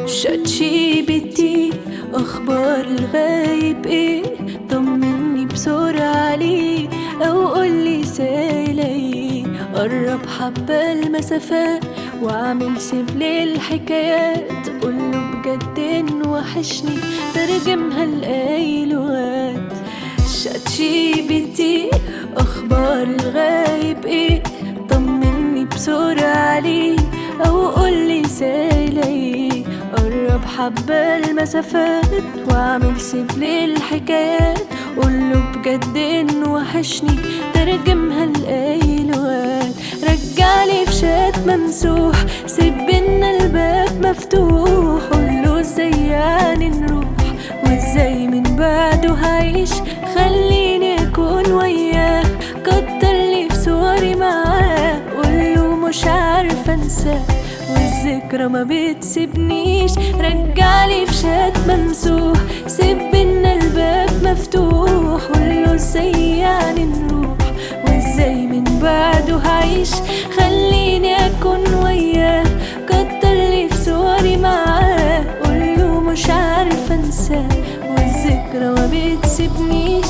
شاتشي بتي اخبار الغايب ايه طمني بسرعة عليه او قولي سالي قرب حبة المسافات واعمل سيب للحكايات قوله بجد إن وحشني ترجمها لأي لغات شاتشي بتي اخبار الغايب ايه طمني بسرعة عليه او قولي سالي قرب حبة المسافات واعمل سيف للحكايات قوله بجد إن وحشني ترجمها لأي لغات رجعلي في شات ممسوح سيب بينا الباب مفتوح قوله ازاي يعني نروح وازاي من بعده هعيش خليني اكون وياه كتر لي في صوري معاه قوله مش عارفه انساه والذكرى ما بتسيبنيش رجعلي في شات ممسوح سيب بينا الباب مفتوح قوله ازاي يعني نروح وازاي من بعده هعيش خليني اكون وياه كتر لي في صوري معاه قوله مش عارفه انساه والذكرى ما بتسيبنيش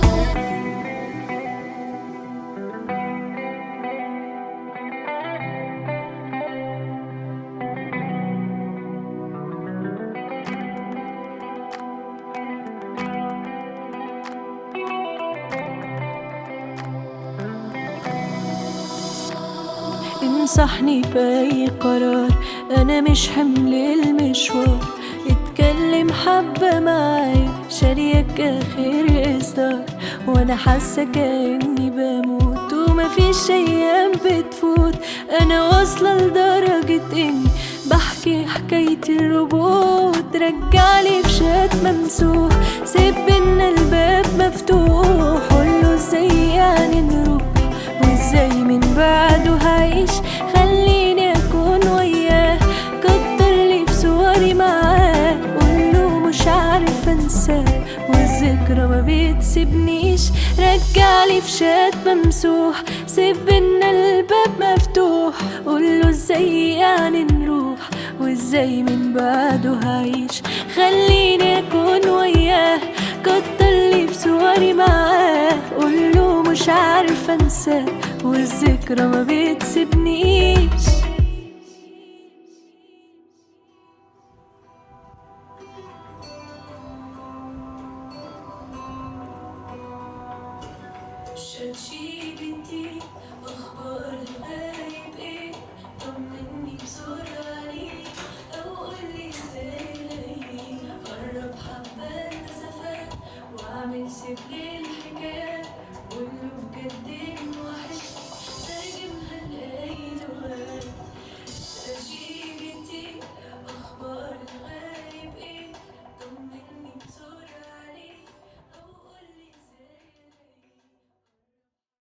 انصحني بأي قرار أنا مش حمل المشوار اتكلم حبة معايا شاريك آخر إصدار وأنا حاسة كأني بموت ومفيش أيام بتفوت أنا واصلة لدرجة إني بحكي حكاية الربوط رجعلي في شات ممسوح سيب بينا الباب مفتوح قوله ازاي يعني نروح وازاي من بعده هعيش خليني اكون وياه كتر لي في صوري معاه قوله مش عارفه انساه والذكرى ما بتسيبنيش رجعلي في شات ممسوح سيب بينا الباب مفتوح قوله ازاي يعني نروح وازاي من بعده هعيش خليني اكون وياه كتر لي في صوري معاه قوله مش عارفه انساه والذكرى ما بتسيبنيش شاتشي بنتي اخبار الغايب ايه طمني بسرعة عليه او قولي ازاي قرب حبة المسافات واعمل سيب للحكايات قوله بجد